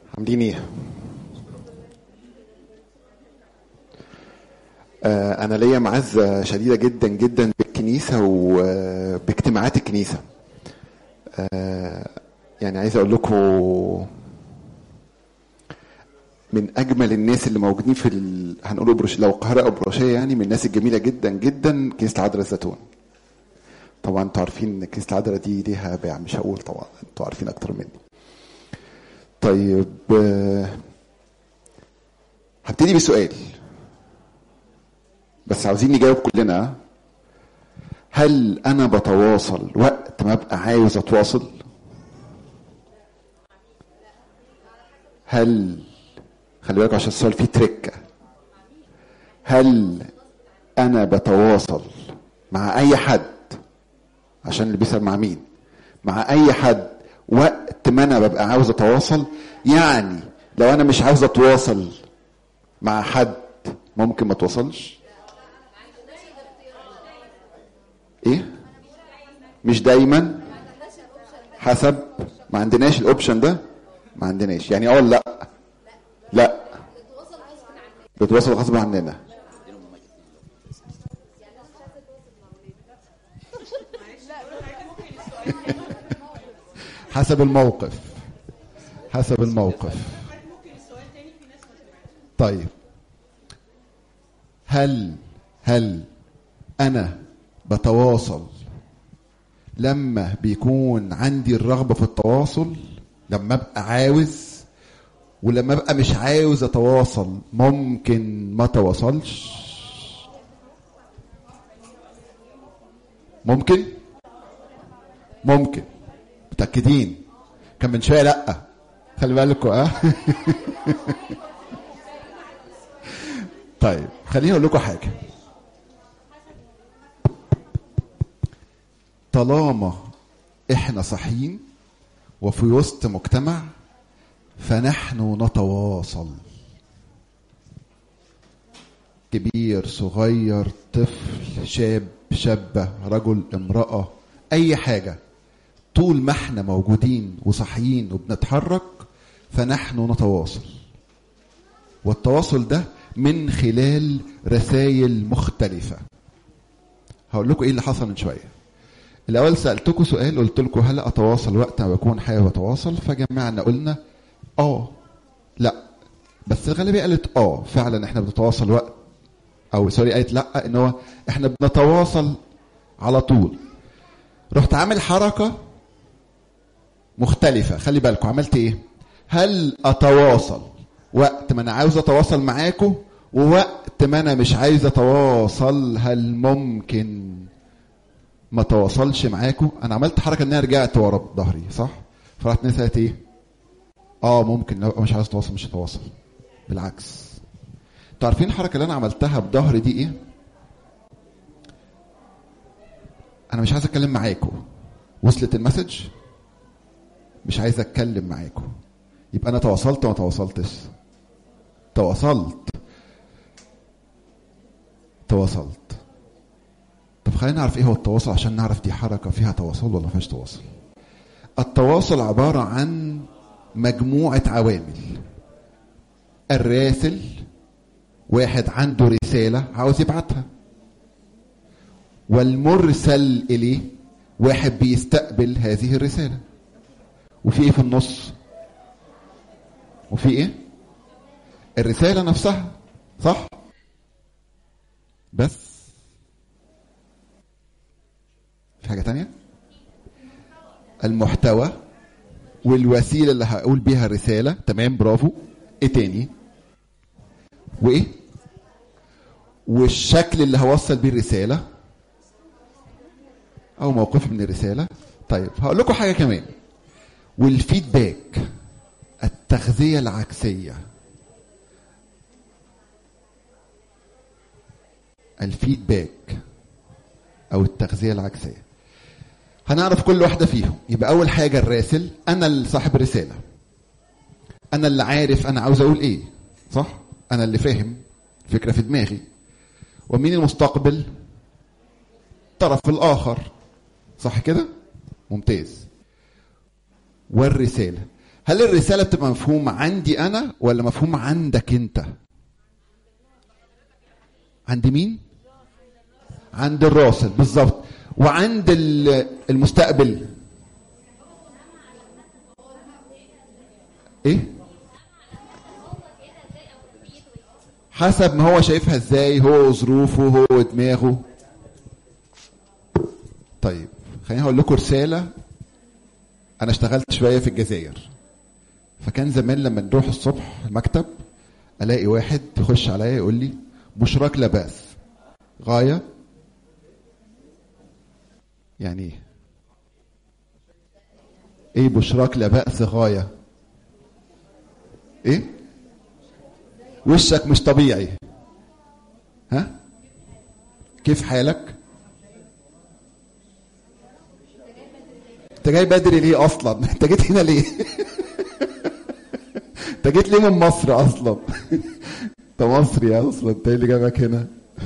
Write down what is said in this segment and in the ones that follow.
عاملين ايه؟ آه انا ليا معزه شديده جدا جدا بالكنيسه وباجتماعات الكنيسه آه يعني عايز اقول لكم من اجمل الناس اللي موجودين في ال... هنقول بروش... لو القاهره او بروشيه يعني من الناس الجميله جدا جدا كنيسه العذراء الزيتون طبعا انتوا عارفين كنيسه العذراء دي ليها باع مش هقول طبعا انتوا عارفين اكتر مني طيب آه، هبتدي بسؤال بس عاوزين نجاوب كلنا هل انا بتواصل وقت ما ابقى عاوز اتواصل هل خلي بالكم عشان السؤال فيه تركه هل انا بتواصل مع اي حد عشان اللي بيسال مع مين مع اي حد وقت ما انا ببقى عاوز اتواصل يعني لو انا مش عاوز اتواصل مع حد ممكن ما اتواصلش ايه مش دايما حسب ما عندناش الاوبشن ده ما عندناش يعني اه لا لا بتواصل غصب عننا حسب الموقف حسب الموقف طيب هل هل انا بتواصل لما بيكون عندي الرغبه في التواصل لما ابقى عاوز ولما ابقى مش عاوز اتواصل ممكن ما تواصلش ممكن ممكن متاكدين كان من شويه لا خلي بالكم اه طيب خليني اقول لكم حاجه طالما احنا صحيين وفي وسط مجتمع فنحن نتواصل كبير صغير طفل شاب شابة رجل امرأة أي حاجة طول ما احنا موجودين وصحيين وبنتحرك فنحن نتواصل والتواصل ده من خلال رسائل مختلفة هقول لكم ايه اللي حصل من شويه الاول سالتكم سؤال قلت لكم هل اتواصل وقت ما بكون حابب اتواصل فجمعنا قلنا اه لا بس الغالبيه قالت اه فعلا احنا بنتواصل وقت او سوري قالت لا ان هو احنا بنتواصل على طول رحت عامل حركه مختلفه خلي بالكم عملت ايه هل اتواصل وقت ما انا عاوز اتواصل معاكم ووقت ما انا مش عايز اتواصل هل ممكن ما تواصلش معاكم انا عملت حركه ان انا رجعت ورا بظهري صح فرحت ناس قالت ايه اه ممكن لو مش عايز اتواصل مش هتواصل بالعكس انتوا عارفين الحركه اللي انا عملتها بظهري دي ايه انا مش عايز اتكلم معاكم وصلت المسج مش عايز اتكلم معاكم يبقى انا تواصلت وما تواصلتش تواصلت تواصلت طب خلينا نعرف ايه هو التواصل عشان نعرف دي حركه فيها تواصل ولا ما فيهاش تواصل التواصل عباره عن مجموعه عوامل الراسل واحد عنده رساله عاوز يبعتها والمرسل اليه واحد بيستقبل هذه الرساله وفي ايه في النص وفي ايه الرساله نفسها صح بس في حاجة تانية المحتوى والوسيلة اللي هقول بيها الرسالة تمام برافو ايه تاني وايه والشكل اللي هوصل بيه الرسالة او موقفي من الرسالة طيب هقول لكم حاجة كمان والفيدباك التغذية العكسية الفيدباك او التغذية العكسية هنعرف كل واحده فيهم يبقى اول حاجه الراسل انا اللي صاحب الرساله انا اللي عارف انا عاوز اقول ايه صح انا اللي فاهم الفكره في دماغي ومين المستقبل الطرف الاخر صح كده ممتاز والرساله هل الرساله بتبقى مفهومه عندي انا ولا مفهومه عندك انت عند مين عند الراسل بالظبط وعند ال- المستقبل ايه حسب ما هو شايفها ازاي هو ظروفه هو دماغه طيب خليني هقول لكم رساله انا اشتغلت شويه في الجزائر فكان زمان لما نروح الصبح المكتب الاقي واحد يخش عليا يقول لي بشراك لا باس غايه يعني ايه ايه بشراك لا باس غايه ايه وشك مش طبيعي ها كيف حالك انت جاي بدري ليه اصلا انت جيت هنا ليه انت جيت ليه من مصر اصلا انت مصري اصلا انت ايه اللي جابك هنا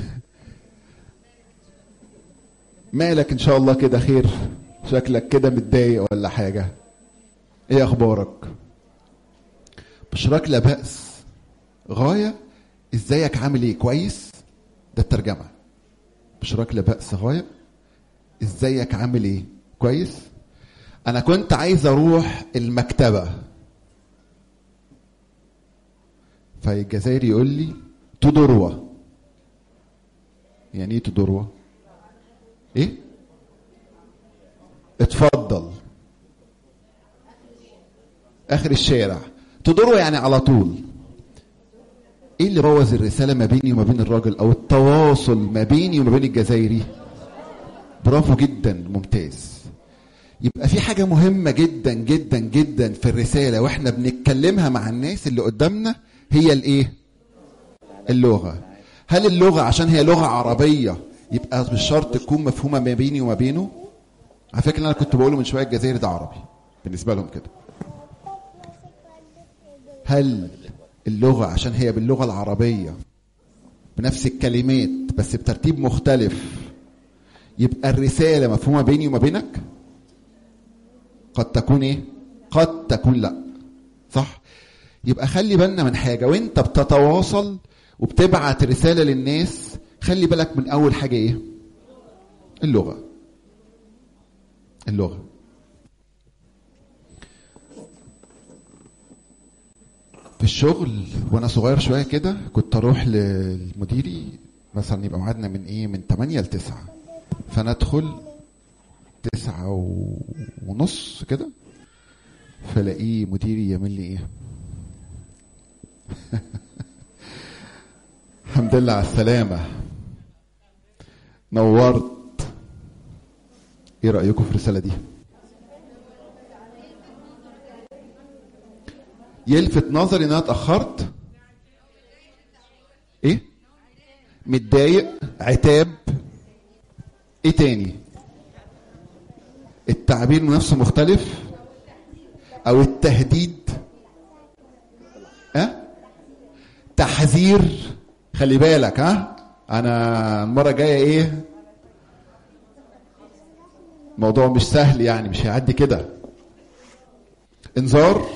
مالك ان شاء الله كده خير شكلك كده متضايق ولا حاجه ايه اخبارك بشراك لا بأس غاية ازيك عامل ايه كويس ده الترجمة بشراك لا بأس غاية ازيك عامل ايه كويس انا كنت عايز اروح المكتبة فالجزائري يقول لي تدروة يعني ايه تدروة ايه اتفضل اخر الشارع تدوره يعني على طول ايه اللي بوظ الرساله ما بيني وما بين الراجل او التواصل ما بيني وما بين الجزائري برافو جدا ممتاز يبقى في حاجه مهمه جدا جدا جدا في الرساله واحنا بنتكلمها مع الناس اللي قدامنا هي الايه اللغه هل اللغه عشان هي لغه عربيه يبقى مش شرط تكون مفهومه ما بيني وما بينه على فكره انا كنت بقوله من شويه الجزائري ده عربي بالنسبه لهم كده هل اللغة عشان هي باللغة العربية بنفس الكلمات بس بترتيب مختلف يبقى الرسالة مفهومة بيني وما بينك قد تكون ايه قد تكون لا صح يبقى خلي بالنا من حاجة وانت بتتواصل وبتبعت رسالة للناس خلي بالك من اول حاجة ايه اللغة اللغة في الشغل وانا صغير شويه كده كنت اروح لمديري مثلا يبقى ميعادنا من ايه من 8 ل 9 فانا ادخل تسعة و- ونص كده فلاقيه مديري يعمل لي ايه الحمد لله على السلامة نورت ايه رأيكم في الرسالة دي يلفت نظري ان انا اتاخرت ايه متضايق عتاب ايه تاني التعبير نفسه مختلف او التهديد ها تحذير خلي بالك ها انا المره الجايه ايه الموضوع مش سهل يعني مش هيعدي كده انذار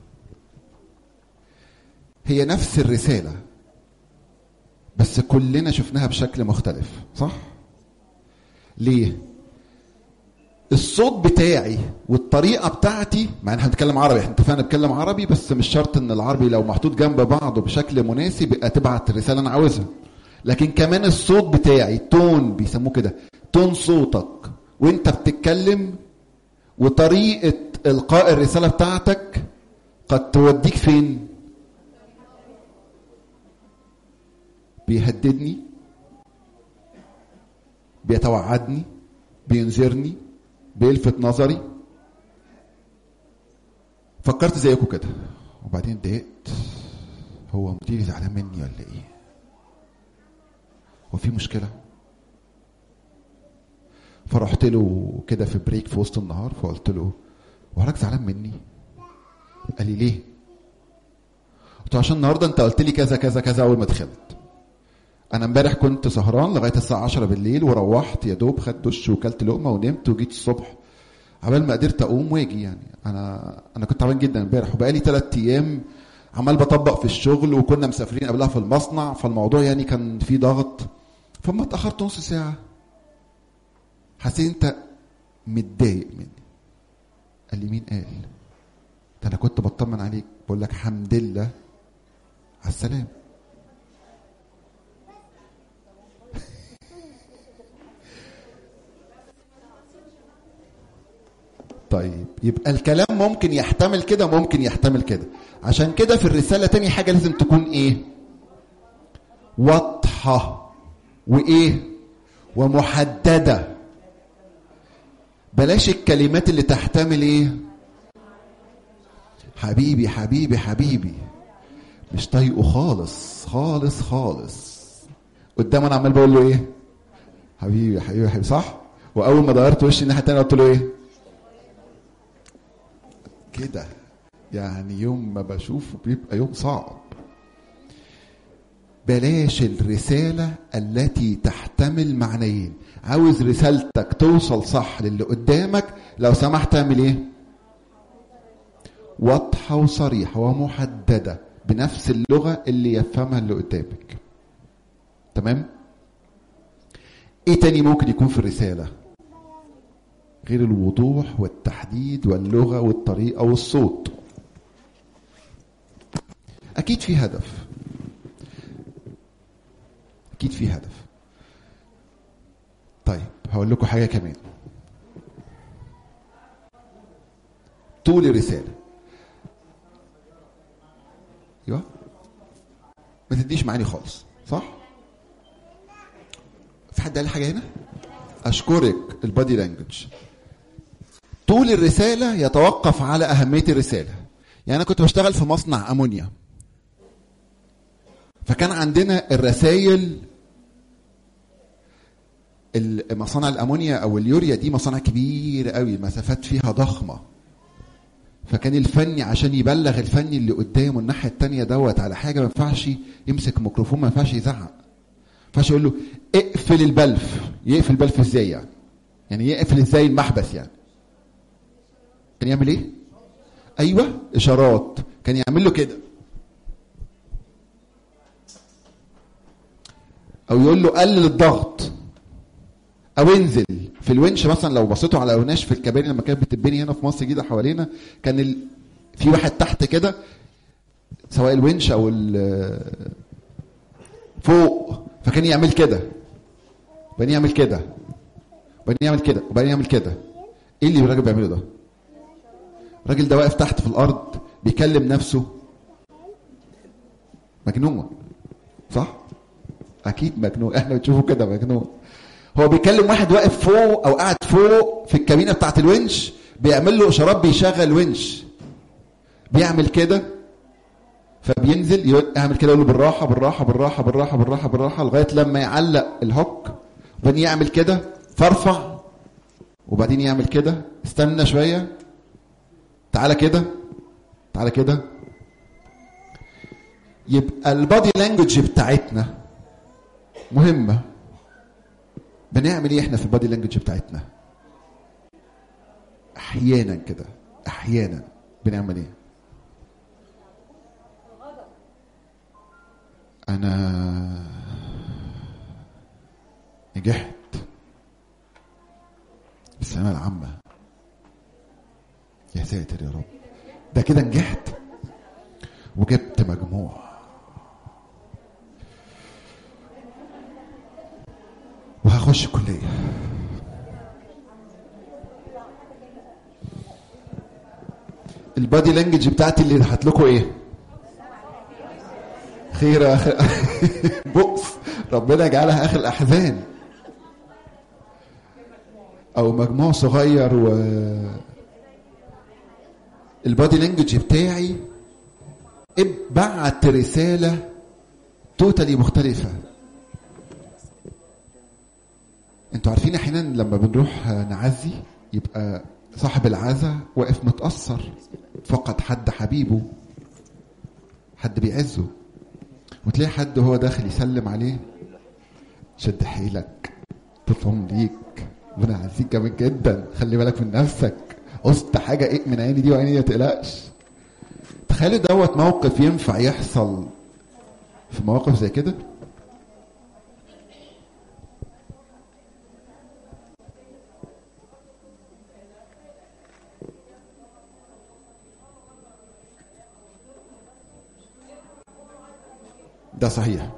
هي نفس الرسالة بس كلنا شفناها بشكل مختلف صح؟ ليه؟ الصوت بتاعي والطريقة بتاعتي مع ان احنا بنتكلم عربي احنا اتفقنا نتكلم عربي بس مش شرط ان العربي لو محطوط جنب بعضه بشكل مناسب يبقى تبعت الرسالة انا عاوزها لكن كمان الصوت بتاعي تون بيسموه كده تون صوتك وانت بتتكلم وطريقة القاء الرسالة بتاعتك قد توديك فين؟ بيهددني بيتوعدني بينذرني بيلفت نظري فكرت زيكم كده وبعدين اتضايقت هو مديري زعلان مني ولا ايه هو في مشكله فرحت له كده في بريك في وسط النهار فقلت له هو حضرتك زعلان مني قال لي ليه قلت له عشان النهارده انت قلت لي كذا كذا كذا اول ما دخلت انا امبارح كنت سهران لغايه الساعه 10 بالليل وروحت يا دوب خدت دش وكلت لقمه ونمت وجيت الصبح عبال ما قدرت اقوم واجي يعني انا انا كنت تعبان جدا امبارح وبقالي ثلاث ايام عمال بطبق في الشغل وكنا مسافرين قبلها في المصنع فالموضوع يعني كان في ضغط فما اتاخرت نص ساعه حسيت انت متضايق مني قال لي مين قال ده انا كنت بطمن عليك بقول لك حمد لله على السلام طيب يبقى الكلام ممكن يحتمل كده ممكن يحتمل كده عشان كده في الرسالة تاني حاجة لازم تكون ايه واضحة وايه ومحددة بلاش الكلمات اللي تحتمل ايه حبيبي حبيبي حبيبي مش طايقه خالص خالص خالص قدام انا عمال بقول له ايه حبيبي حبيبي حبيبي صح واول ما دورت وشي الناحيه التانيه قلت له ايه كده يعني يوم ما بشوفه بيبقى يوم صعب بلاش الرسالة التي تحتمل معنيين عاوز رسالتك توصل صح للي قدامك لو سمحت اعمل ايه واضحة وصريحة ومحددة بنفس اللغة اللي يفهمها اللي قدامك تمام ايه تاني ممكن يكون في الرسالة غير الوضوح والتحديد واللغة والطريقة والصوت أكيد في هدف أكيد في هدف طيب هقول لكم حاجة كمان طول الرسالة ايوه ما تديش معاني خالص صح في حد قال حاجة هنا أشكرك البادي لانجوج طول الرسالة يتوقف على أهمية الرسالة يعني أنا كنت بشتغل في مصنع أمونيا فكان عندنا الرسائل مصانع الأمونيا أو اليوريا دي مصانع كبيرة قوي المسافات فيها ضخمة فكان الفني عشان يبلغ الفني اللي قدامه الناحية التانية دوت على حاجة ما ينفعش يمسك ميكروفون ما ينفعش يزعق ما ينفعش يقول له اقفل البلف يقفل البلف ازاي يعني يعني يقفل ازاي المحبس يعني كان يعمل ايه ايوه اشارات كان يعمل له كده او يقول له قلل الضغط او انزل في الونش مثلا لو بصيتوا على وناش في الكباري لما كانت بتتبني هنا في مصر جديده حوالينا كان ال... في واحد تحت كده سواء الونش او ال... فوق فكان يعمل كده وبعدين يعمل كده وبعدين يعمل كده وبعدين يعمل كده ايه اللي الراجل بيعمله ده الراجل ده واقف تحت في الارض بيكلم نفسه مجنون صح اكيد مجنون احنا بنشوفه كده مجنون هو بيكلم واحد واقف فوق او قاعد فوق في الكابينه بتاعت الونش بيعمل له اشارات بيشغل ونش بيعمل كده فبينزل يقول اعمل كده يقول له بالراحه بالراحه بالراحه بالراحه بالراحه بالراحه لغايه لما يعلق الهوك وبعدين يعمل كده فارفع وبعدين يعمل كده استنى شويه تعالى كده تعالى كده يبقى البادي لانجوج بتاعتنا مهمه بنعمل ايه احنا في البادي لانجوج بتاعتنا احيانا كده احيانا بنعمل ايه انا نجحت في الثانويه العامه يا ساتر يا رب ده كده نجحت وجبت مجموع وهخش كليه البادي لانجوج بتاعتي اللي هات لكم ايه خير اخر بؤس ربنا يجعلها اخر الاحزان او مجموع صغير و البادي لانجوج بتاعي بعت رساله توتالي مختلفه انتوا عارفين احيانا لما بنروح نعزي يبقى صاحب العزا واقف متاثر فقد حد حبيبه حد بيعزه وتلاقي حد وهو داخل يسلم عليه شد حيلك تفهم ليك ربنا يعزيك جامد جدا خلي بالك من نفسك قصت حاجه ايه من عيني دي وعيني ما تقلقش تخيلوا دوت موقف ينفع يحصل في مواقف زي كده ده صحيح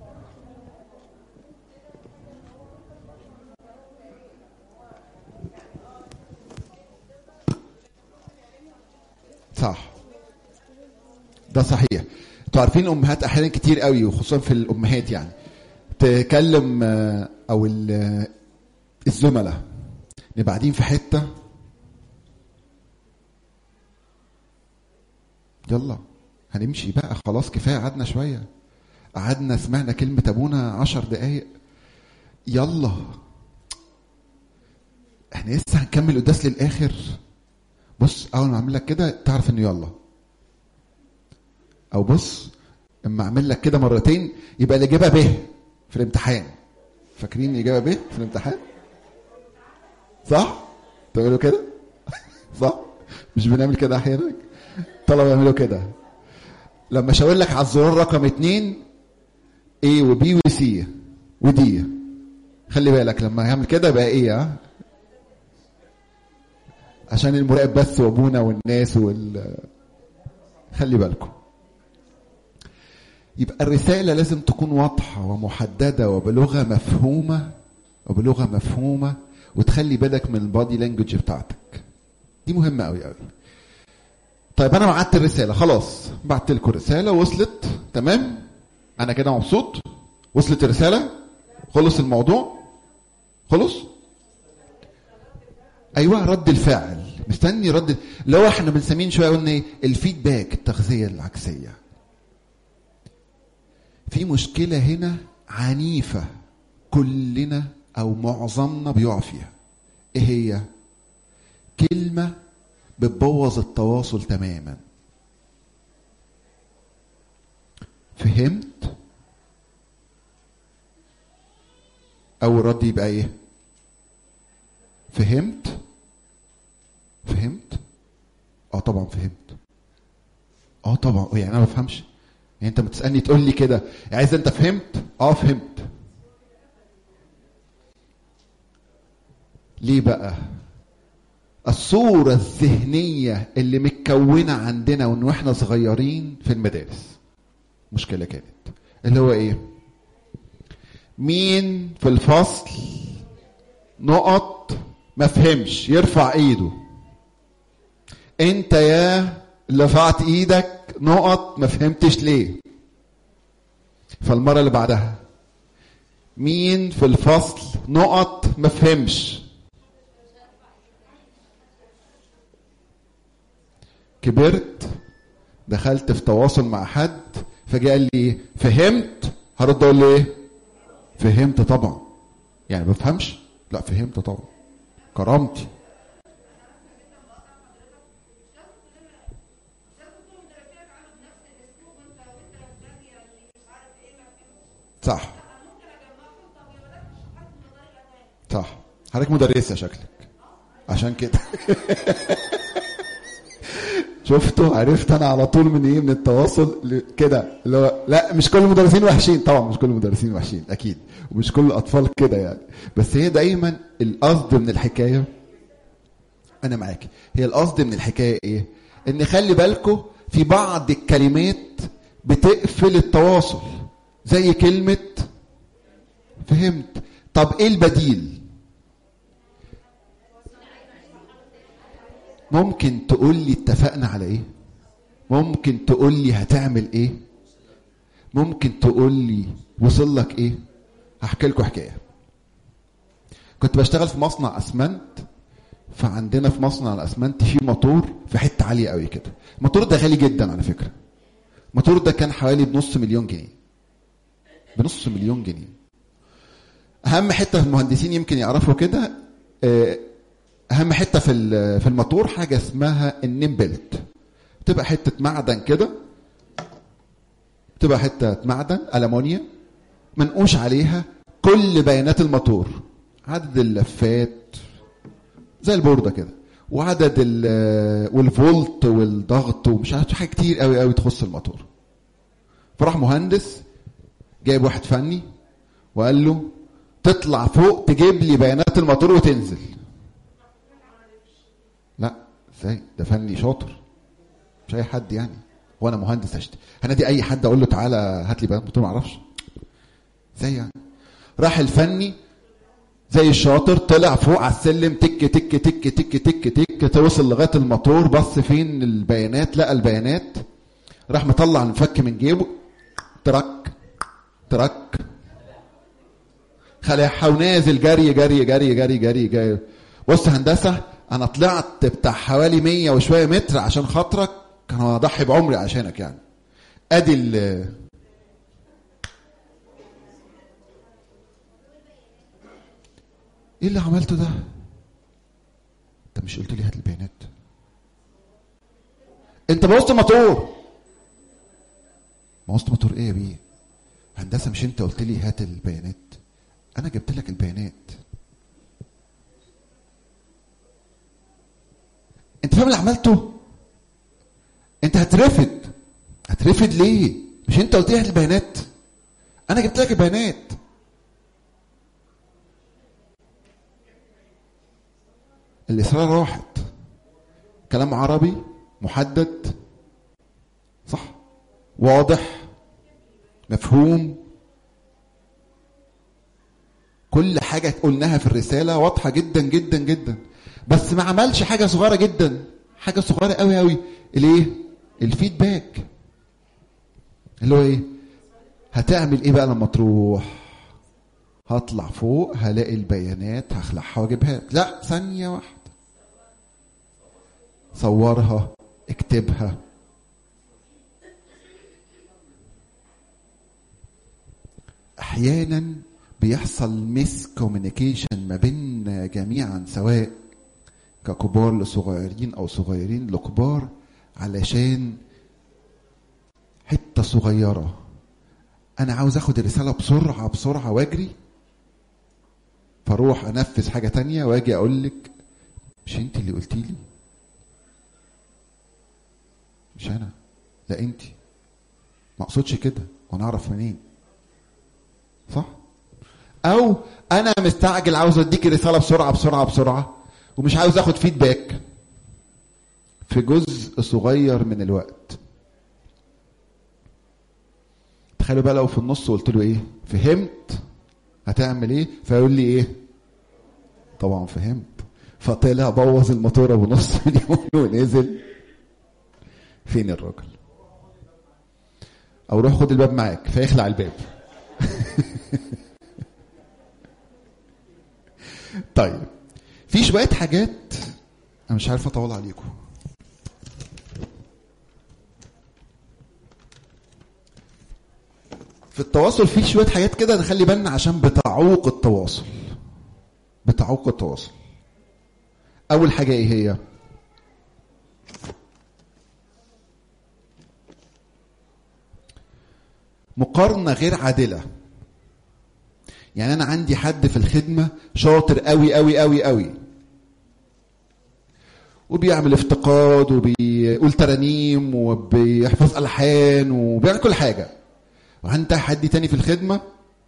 صح ده صحيح انتوا عارفين امهات احيانا كتير قوي وخصوصا في الامهات يعني تكلم آه، او ال- آه، الزملاء نبقى قاعدين في حته يلا هنمشي بقى خلاص كفايه قعدنا شويه قعدنا سمعنا كلمه ابونا عشر دقايق يلا احنا لسه هنكمل قداس للاخر بص اول ما اعمل لك كده تعرف انه يلا او بص اما اعمل لك كده مرتين يبقى الاجابه ب في الامتحان فاكرين الاجابه ب في الامتحان صح تعملوا كده صح مش بنعمل كده احيانا طلبه يعملوا كده لما اشاور لك على الزرار رقم اتنين A وبي وسي ودي خلي بالك لما يعمل كده يبقى ايه ها عشان المراقب بس وابونا والناس وال خلي بالكم يبقى الرسالة لازم تكون واضحة ومحددة وبلغة مفهومة وبلغة مفهومة وتخلي بالك من البادي لانجوج بتاعتك دي مهمة قوي قوي طيب انا بعت الرسالة خلاص بعت لكم الرسالة وصلت تمام انا كده مبسوط وصلت الرسالة خلص الموضوع خلص ايوه رد الفعل مستني رد اللي هو احنا بنسميه شويه قلنا ايه الفيدباك التغذيه العكسيه في مشكله هنا عنيفه كلنا او معظمنا بيقع فيها ايه هي كلمه بتبوظ التواصل تماما فهمت اول رد يبقى ايه فهمت فهمت اه طبعا فهمت اه طبعا يعني انا ما بفهمش يعني انت بتسالني تقول لي كده عايز انت فهمت اه فهمت ليه بقى الصورة الذهنية اللي متكونة عندنا وان واحنا صغيرين في المدارس مشكلة كانت اللي هو ايه مين في الفصل نقط ما فهمش يرفع ايده انت يا اللي رفعت ايدك نقط ما فهمتش ليه فالمرة اللي بعدها مين في الفصل نقط ما فهمش كبرت دخلت في تواصل مع حد فجاء قال لي فهمت هرد اقول له ايه فهمت طبعا يعني ما بفهمش لا فهمت طبعا كرامتي صح صح حضرتك مدرسة شكلك عشان كده شفتوا عرفت انا على طول من ايه من التواصل ل- كده اللي هو لا مش كل المدرسين وحشين طبعا مش كل المدرسين وحشين اكيد ومش كل الاطفال كده يعني بس هي دايما القصد من الحكايه انا معاك هي القصد من الحكايه ايه ان خلي بالكم في بعض الكلمات بتقفل التواصل زي كلمه فهمت طب ايه البديل ممكن تقول لي اتفقنا على ايه ممكن تقول لي هتعمل ايه ممكن تقول لي وصل لك ايه هحكي لكم حكايه كنت بشتغل في مصنع اسمنت فعندنا في مصنع الاسمنت في موتور في حته عاليه قوي كده الموتور ده غالي جدا على فكره الموتور ده كان حوالي بنص مليون جنيه بنص مليون جنيه اهم حته في المهندسين يمكن يعرفوا كده آه، اهم حته في ال- في الموتور حاجه اسمها النيم بيلت بتبقى حته معدن كده بتبقى حته معدن المونيا منقوش عليها كل بيانات الموتور عدد اللفات زي البورده كده وعدد ال- والفولت والضغط ومش عارف حاجه كتير قوي قوي تخص الموتور فراح مهندس جايب واحد فني وقال له تطلع فوق تجيب لي بيانات الموتور وتنزل لا ازاي ده فني شاطر مش اي حد يعني وانا مهندس هشت هنادي اي حد اقول له تعالى هات لي بيانات موتور ما اعرفش ازاي يعني راح الفني زي الشاطر طلع فوق على السلم تك تك تك تك تك تك توصل لغايه الموتور بص فين البيانات لقى البيانات راح مطلع المفك من جيبه ترك ترك خلعها ونازل جري جري جري جري جري جري بص هندسه انا طلعت بتاع حوالي مية وشويه متر عشان خاطرك كان هضحي بعمري عشانك يعني ادي ال ايه اللي عملته ده انت مش قلت لي هات البيانات انت بوظت الموتور بوظت موتور ايه يا بيه هندسه مش انت قلت لي هات البيانات انا جبت لك البيانات انت فاهم اللي عملته انت هترفد هترفد ليه مش انت قلت لي هات البيانات انا جبت لك البيانات الإصرار راحت كلام عربي محدد صح واضح مفهوم كل حاجة قلناها في الرسالة واضحة جدا جدا جدا بس ما عملش حاجة صغيرة جدا حاجة صغيرة قوي قوي الايه الفيدباك اللي هو ايه هتعمل ايه بقى لما تروح هطلع فوق هلاقي البيانات هخلعها واجيبها لك. لا ثانية واحدة صورها اكتبها احيانا بيحصل ميس كوميونيكيشن ما بيننا جميعا سواء ككبار لصغيرين او صغيرين لكبار علشان حته صغيره انا عاوز اخد الرساله بسرعه بسرعه واجري فاروح انفذ حاجه تانية واجي اقول لك مش انت اللي قلتي لي مش انا لا انت ما اقصدش كده وانا اعرف منين صح او انا مستعجل عاوز اديك رساله بسرعه بسرعه بسرعه ومش عاوز اخد فيدباك في جزء صغير من الوقت تخيلوا بقى لو في النص قلت له ايه فهمت هتعمل ايه فيقول لي ايه طبعا فهمت فطلع بوظ الموتور ابو نص مليون ونزل فين الراجل او روح خد الباب معاك فيخلع الباب طيب في شويه حاجات انا مش عارف اطول عليكم في التواصل في شويه حاجات كده نخلي بالنا عشان بتعوق التواصل بتعوق التواصل اول حاجه ايه هي مقارنه غير عادله يعني انا عندي حد في الخدمه شاطر قوي قوي قوي قوي وبيعمل افتقاد وبيقول ترانيم وبيحفظ الحان وبيعمل كل حاجه وانت حد تاني في الخدمه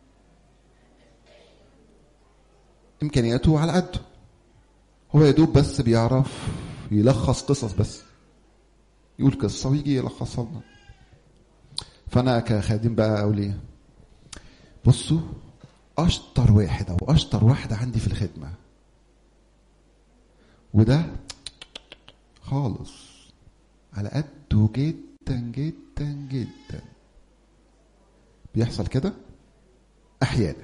امكانياته على قده هو يا دوب بس بيعرف يلخص قصص بس يقول قصه ويجي يلخصها لنا فانا كخادم بقى اقول ايه بصوا اشطر واحد او اشطر واحده عندي في الخدمه وده خالص على قده جدا جدا جدا بيحصل كده احيانا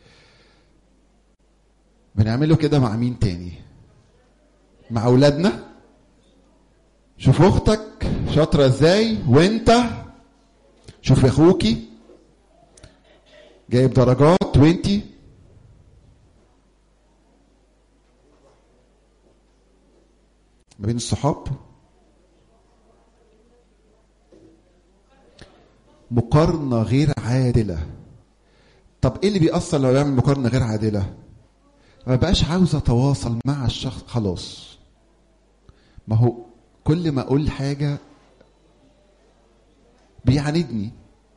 بنعمله كده مع مين تاني مع اولادنا شوف اختك شاطره ازاي وانت شوف اخوكي جايب درجات وانتي ما بين الصحاب مقارنة غير عادلة طب ايه اللي بيأثر لو يعمل مقارنة غير عادلة ما بقاش عاوز اتواصل مع الشخص خلاص ما هو كل ما اقول حاجه بيعاندني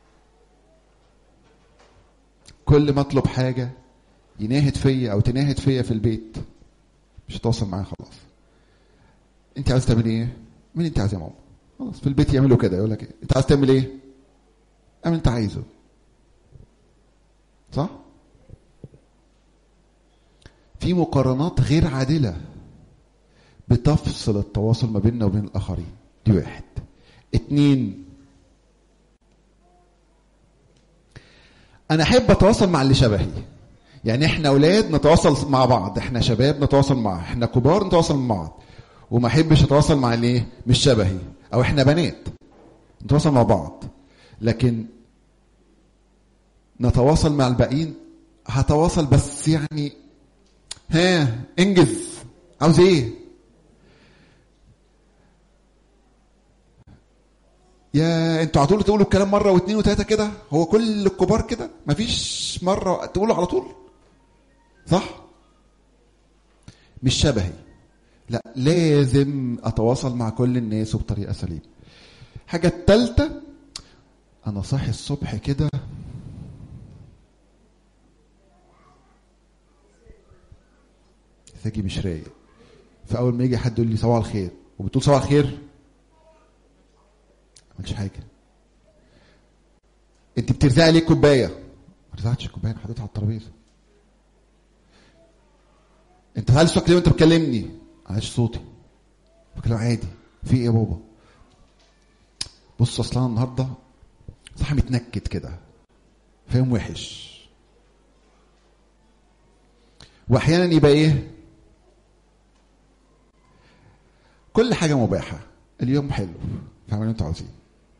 كل ما اطلب حاجه يناهد فيا او تناهد فيا في البيت مش هتواصل معايا خلاص انت عايز تعمل ايه مين انت عايز يا ماما خلاص في البيت يعملوا كده يقول لك إيه؟ انت عايز تعمل ايه اعمل انت عايزه صح في مقارنات غير عادله بتفصل التواصل ما بيننا وبين الاخرين دي واحد اتنين انا احب اتواصل مع اللي شبهي يعني احنا اولاد نتواصل مع بعض احنا شباب نتواصل مع احنا كبار نتواصل مع بعض وما احبش اتواصل مع اللي إيه؟ مش شبهي او احنا بنات نتواصل مع بعض لكن نتواصل مع الباقيين هتواصل بس يعني ها انجز عاوز ايه يا انتوا على طول تقولوا الكلام مره واثنين وثلاثه كده هو كل الكبار كده مفيش مره تقولوا على طول صح مش شبهي لا لازم اتواصل مع كل الناس وبطريقه سليمه حاجه الثالثه انا صاحي الصبح كده مزاجي مش رايق فاول ما يجي حد يقول لي صباح الخير وبتقول صباح الخير ما عملتش حاجه انت بترزعي ليه كوبايه ما رزعتش كوبايه انا حطيتها على الترابيزه انت هل صوتك ليه وانت بتكلمني معلش صوتي بكلم عادي في ايه يا بابا بص اصلا النهارده صاحي متنكد كده فاهم وحش واحيانا يبقى ايه كل حاجه مباحه اليوم حلو فاعملوا اللي انتوا عاوزين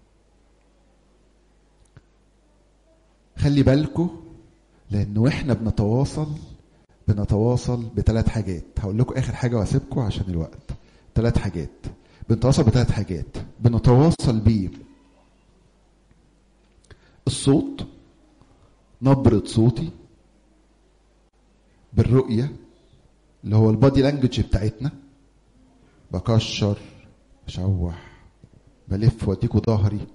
خلي بالكم لان واحنا بنتواصل بنتواصل بثلاث حاجات هقول لكم اخر حاجه واسيبكم عشان الوقت ثلاث حاجات بنتواصل بثلاث حاجات بنتواصل بيه الصوت نبرة صوتي بالرؤية اللي هو البادي لانجوج بتاعتنا بكشر بشوح بلف واديكوا ظهري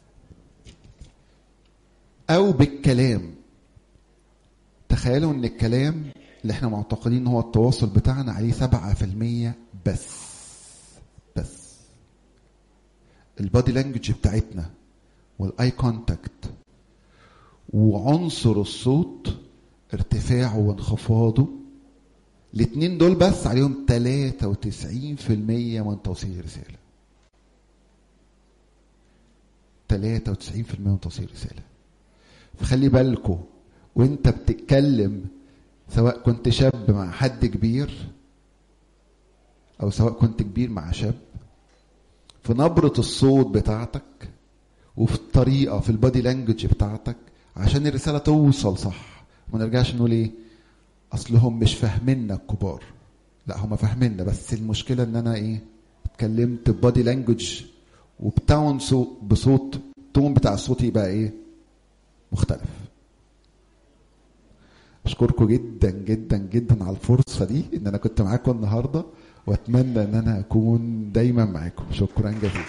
او بالكلام تخيلوا ان الكلام اللي احنا معتقدين ان هو التواصل بتاعنا عليه سبعة في المية بس بس البادي لانجوج بتاعتنا والاي كونتاكت وعنصر الصوت ارتفاعه وانخفاضه الاتنين دول بس عليهم 93% من توصيل الرسالة 93% من توصيل الرسالة فخلي بالكوا وانت بتتكلم سواء كنت شاب مع حد كبير او سواء كنت كبير مع شاب في نبرة الصوت بتاعتك وفي الطريقة في البادي لانجوج بتاعتك عشان الرسالة توصل صح ما نرجعش نقول ايه اصلهم مش فاهميننا الكبار لا هم فاهميننا بس المشكلة ان انا ايه اتكلمت ببادي لانجوج وبتاون صوت بصوت التون بتاع الصوت يبقى ايه مختلف اشكركم جدا جدا جدا على الفرصه دي ان انا كنت معاكم النهارده واتمنى ان انا اكون دايما معاكم شكرا جزيلا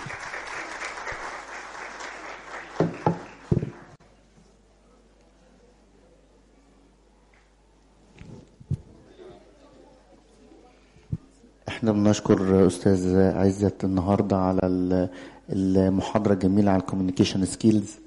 احنا بنشكر استاذ عزت النهارده على ال- المحاضره الجميله على الكوميونيكيشن سكيلز